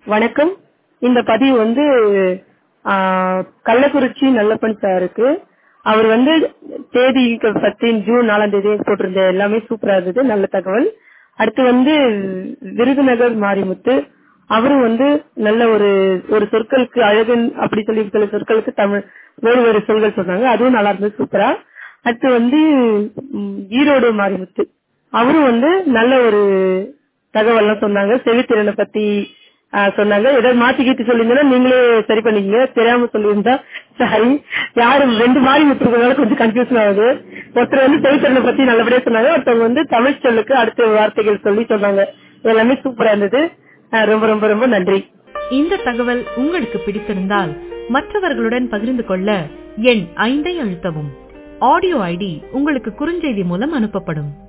வணக்கம் இந்த பதிவு வந்து ஆ, கள்ளக்குறிச்சி நல்லப்பன் சாருக்கு அவர் வந்து தேதி பத்தி ஜூன் நாலாம் தேதி போட்டிருந்த எல்லாமே சூப்பரா இருந்தது நல்ல தகவல் அடுத்து வந்து விருதுநகர் மாரிமுத்து அவரும் வந்து நல்ல ஒரு ஒரு சொற்களுக்கு அழகன் அப்படி சொல்லி சில சொற்களுக்கு தமிழ் வேறு வேறு சொல்கள் சொன்னாங்க அதுவும் நல்லா இருந்தது சூப்பரா அடுத்து வந்து ம், ஈரோடு மாரிமுத்து அவரும் வந்து நல்ல ஒரு தகவல்லாம் சொன்னாங்க செவித்திறனை பத்தி ஆ, சொன்னாங்க ஏதாவது மாத்தி கீத்தி சொல்லியிருந்தா நீங்களே சரி பண்ணிக்கங்க தெரியாம சொல்லியிருந்தா சரி யாரும் ரெண்டு மாறி முத்துறதுனால கொஞ்சம் கன்ஃபியூஷன் ஆகுது ஒருத்தர் வந்து செவித்திறனை பத்தி நல்லபடியா சொன்னாங்க ஒருத்தவங்க வந்து தமிழ் சொல்லுக்கு அடுத்த வார்த்தைகள் சொல்லி சொன்னாங்க இது எல்லாமே சூப்பரா இருந்தது ஆ, ரொம்ப ரொம்ப ரொம்ப நன்றி இந்த தகவல் உங்களுக்கு பிடித்திருந்தால் மற்றவர்களுடன் பகிர்ந்து கொள்ள எண் ஐந்தை அழுத்தவும் ஆடியோ ஐடி உங்களுக்கு குறுஞ்செய்தி மூலம் அனுப்பப்படும்